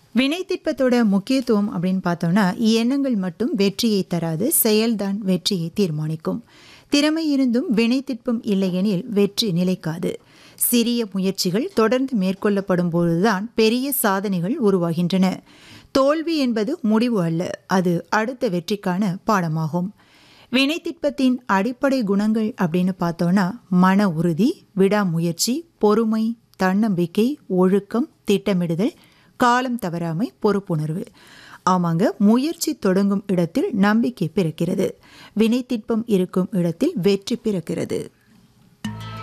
வினைத்திட்பத்தோட முக்கியத்துவம் அப்படின்னு பார்த்தோம்னா எண்ணங்கள் மட்டும் வெற்றியை தராது செயல்தான் வெற்றியை தீர்மானிக்கும் திறமை இருந்தும் வினைத்திட்பம் இல்லையெனில் வெற்றி நிலைக்காது சிறிய முயற்சிகள் தொடர்ந்து மேற்கொள்ளப்படும் போதுதான் பெரிய சாதனைகள் உருவாகின்றன தோல்வி என்பது முடிவு அல்ல அது அடுத்த வெற்றிக்கான பாடமாகும் வினைத்திட்பத்தின் அடிப்படை குணங்கள் அப்படின்னு பார்த்தோன்னா மன உறுதி விடாமுயற்சி பொறுமை தன்னம்பிக்கை ஒழுக்கம் திட்டமிடுதல் காலம் தவறாமை பொறுப்புணர்வு ஆமாங்க முயற்சி தொடங்கும் இடத்தில் நம்பிக்கை பிறக்கிறது வினைத்திட்பம் இருக்கும் இடத்தில் வெற்றி பிறக்கிறது